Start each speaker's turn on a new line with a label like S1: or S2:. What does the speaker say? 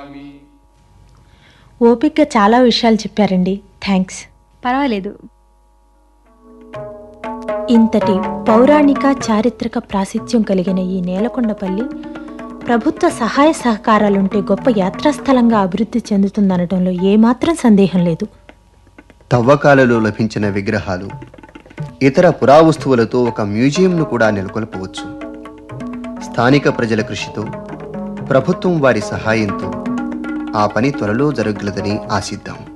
S1: ఓపిక్గా చాలా విషయాలు చెప్పారండి థ్యాంక్స్
S2: పర్వాలేదు
S1: ఇంతటి పౌరాణిక చారిత్రక ప్రాశస్త్యం కలిగిన ఈ నేలకొండపల్లి ప్రభుత్వ సహాయ సహకారాలుంటే గొప్ప యాత్రాస్థలంగా అభివృద్ధి చెందుతుందనటంలో ఏమాత్రం సందేహం లేదు
S3: తవ్వకాలలో లభించిన విగ్రహాలు ఇతర పురావస్తువులతో ఒక మ్యూజియంను కూడా నెలకొల్పవచ్చు స్థానిక ప్రజల కృషితో ప్రభుత్వం వారి సహాయంతో ఆ పని త్వరలో జరగలదని ఆశిద్దాం